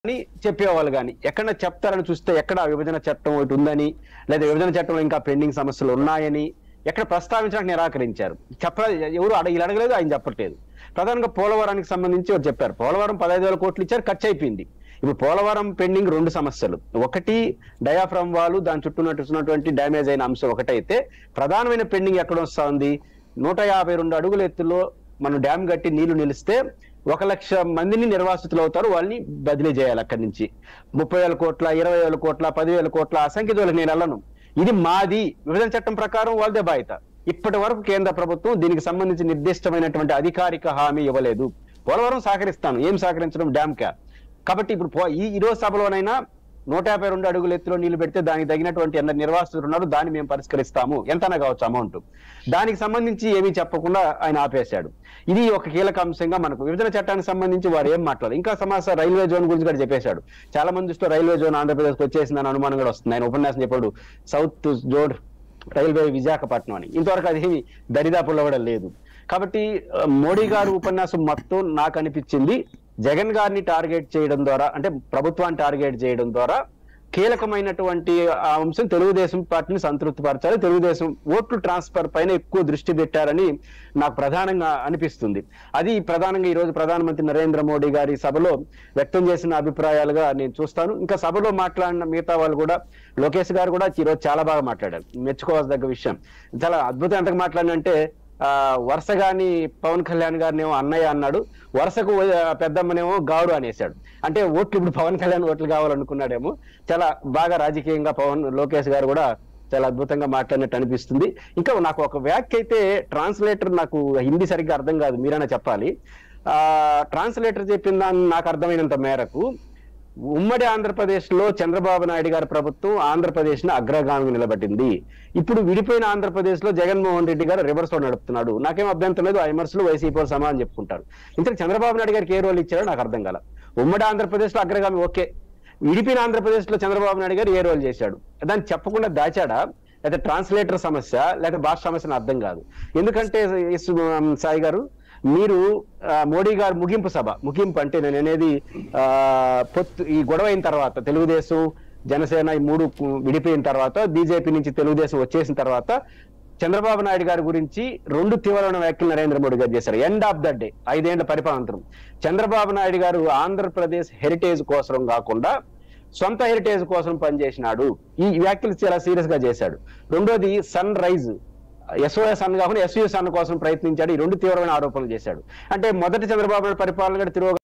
అని చెప్పేవాళ్ళు కానీ ఎక్కడ చెప్తారని చూస్తే ఎక్కడ విభజన చట్టం ఒకటి ఉందని లేదా విభజన చట్టంలో ఇంకా పెండింగ్ సమస్యలు ఉన్నాయని ఎక్కడ ప్రస్తావించడానికి నిరాకరించారు చెప్ప ఎవరు అడగ వీళ్ళు అడగలేదు ఆయన చెప్పట్లేదు ప్రధానంగా పోలవరానికి సంబంధించి వారు చెప్పారు పోలవరం పదహైదు వేల కోట్లు ఇచ్చారు ఖర్చు అయిపోయింది ఇప్పుడు పోలవరం పెండింగ్ రెండు సమస్యలు ఒకటి డయాఫ్రమ్ వాళ్ళు దాని చుట్టూ ఉన్నటువంటి డ్యామేజ్ అయిన అంశం ఒకటైతే ప్రధానమైన పెండింగ్ ఎక్కడ వస్తా ఉంది నూట యాభై రెండు అడుగుల ఎత్తులో మనం డ్యామ్ కట్టి నీళ్లు నిలిస్తే ఒక లక్ష మందిని నిర్వాసితులు అవుతారు వాళ్ళని బదిలీ చేయాలి అక్కడి నుంచి ముప్పై వేల కోట్ల ఇరవై వేల కోట్ల పదివేల కోట్ల అసంఖ్యతలకు నేను వెళ్ళను ఇది మాది విభజన చట్టం ప్రకారం వాళ్ళదే బాధ్యత ఇప్పటి వరకు కేంద్ర ప్రభుత్వం దీనికి సంబంధించి నిర్దిష్టమైనటువంటి అధికారిక హామీ ఇవ్వలేదు పోలవరం సహకరిస్తాను ఏం సహకరించడం డ్యామ్ క్యా కాబట్టి ఇప్పుడు పో- ఈ ఈ రోజు సభలోనైనా నూట యాభై రెండు అడుగుల ఎత్తులో నీళ్లు పెడితే దానికి తగినటువంటి ఎంత నిర్వాసితులు ఉన్నారు దాన్ని మేము పరిష్కరిస్తాము ఎంతనా కావచ్చు అమౌంట్ దానికి సంబంధించి ఏమీ చెప్పకుండా ఆయన ఆపేశాడు ఇది ఒక కీలక అంశంగా మనకు విభజన చట్టానికి సంబంధించి వారు ఏం మాట్లాడారు ఇంకా సమాచారం రైల్వే జోన్ గురించి కూడా చెప్పేశాడు చాలా మంది దృష్టిలో రైల్వే జోన్ ఆంధ్రప్రదేశ్కి వచ్చేసిందని అనుమానం కూడా వస్తుంది ఆయన ఉపన్యాసం చెప్పాడు సౌత్ జోన్ రైల్వే విశాఖపట్నం అని ఇంతవరకు అదేమి దరిదాపుల్లో కూడా లేదు కాబట్టి ఆ, మోడీ గారు ఉపన్యాసం మొత్తం నాకు అనిపించింది జగన్ గారిని టార్గెట్ చేయడం ద్వారా అంటే ప్రభుత్వాన్ని టార్గెట్ చేయడం ద్వారా కీలకమైనటువంటి ఆ అంశం తెలుగుదేశం పార్టీని సంతృప్తి పరచాలి తెలుగుదేశం ఓట్లు ట్రాన్స్ఫర్ పైన ఎక్కువ దృష్టి పెట్టారని నాకు ప్రధానంగా అనిపిస్తుంది అది ప్రధానంగా ఈ రోజు ప్రధానమంత్రి నరేంద్ర మోడీ గారి సభలో వ్యక్తం చేసిన అభిప్రాయాలుగా నేను చూస్తాను ఇంకా సభలో మాట్లాడిన మిగతా వాళ్ళు కూడా లోకేష్ గారు కూడా ఈ రోజు చాలా బాగా మాట్లాడారు మెచ్చుకోవాల్సిన విషయం చాలా అద్భుతం ఎంతకు మాట్లాడినంటే ఆ వరుసగాని పవన్ కళ్యాణ్ గారినేమో అన్నయ్య అన్నాడు వరుసకు ఆ, పెద్దమ్మనేమో గారు అనేసాడు అంటే ఓట్లు ఇప్పుడు పవన్ కళ్యాణ్ ఓట్లు కావాలనుకున్నాడేమో చాలా బాగా రాజకీయంగా పవన్ లోకేష్ గారు కూడా చాలా అద్భుతంగా మాట్లాడినట్టు అనిపిస్తుంది ఇంకా నాకు ఒక వ్యాఖ్య అయితే ట్రాన్స్లేటర్ నాకు హిందీ సరిగ్గా అర్థం కాదు మీరైనా చెప్పాలి ఆ ట్రాన్స్లేటర్ చెప్పిన దాన్ని నాకు అర్థమైనంత మేరకు ఉమ్మడి ఆంధ్రప్రదేశ్ లో చంద్రబాబు నాయుడు గారి ప్రభుత్వం ఆంధ్రప్రదేశ్ ని అగ్రగామి నిలబెట్టింది ఇప్పుడు విడిపోయిన ఆంధ్రప్రదేశ్ లో జగన్మోహన్ రెడ్డి గారు రివర్స్ లో నడుపుతున్నాడు నాకేం అభ్యంతరం లేదు ఆ విమర్శలు వైసీపీ వాళ్ళు సమానం చెప్పుకుంటారు ఇంతకు చంద్రబాబు నాయుడు గారికి ఏ రోల్ ఇచ్చారో నాకు అర్థం కాల ఉమ్మడి ఆంధ్రప్రదేశ్ లో అగ్రగామి ఓకే విడిపోయిన ఆంధ్రప్రదేశ్ లో చంద్రబాబు నాయుడు గారు ఏ రోల్ చేశాడు దాన్ని చెప్పకుండా దాచాడా లేదా ట్రాన్స్లేటర్ సమస్య లేదా భాష సమస్య అర్థం కాదు ఎందుకంటే ఎస్ సాయి గారు మీరు ఆ, మోడీ గారు ముగింపు సభ ముగింపు అంటే నేను అనేది ఆ, పొత్తు ఈ గొడవ అయిన తర్వాత తెలుగుదేశం జనసేన ఈ మూడు కు- విడిపోయిన తర్వాత బీజేపీ నుంచి తెలుగుదేశం వచ్చేసిన తర్వాత చంద్రబాబు నాయుడు గారి గురించి రెండు తీవ్రమైన వ్యాఖ్యలు నరేంద్ర మోడీ గారు చేశారు ఎండ్ ఆఫ్ ద డే ఐదేళ్ల పరిపాలనంతరం చంద్రబాబు నాయుడు గారు ఆంధ్రప్రదేశ్ హెరిటేజ్ కోసం కాకుండా సొంత హెరిటేజ్ కోసం పనిచేసినాడు ఈ వ్యాఖ్యలు చాలా సీరియస్ గా చేశాడు రెండోది సన్ రైజ్ ఎస్ఓఎస్ అన్న కాకుండా ఎస్యూఎస్ అన్న కోసం ప్రయత్నించాడు ఈ రెండు తీవ్రమైన ఆరోపణలు చేశాడు అంటే మొదటి చంద్రబాబు నాయుడు పరిపాలన కూడా తిరుగు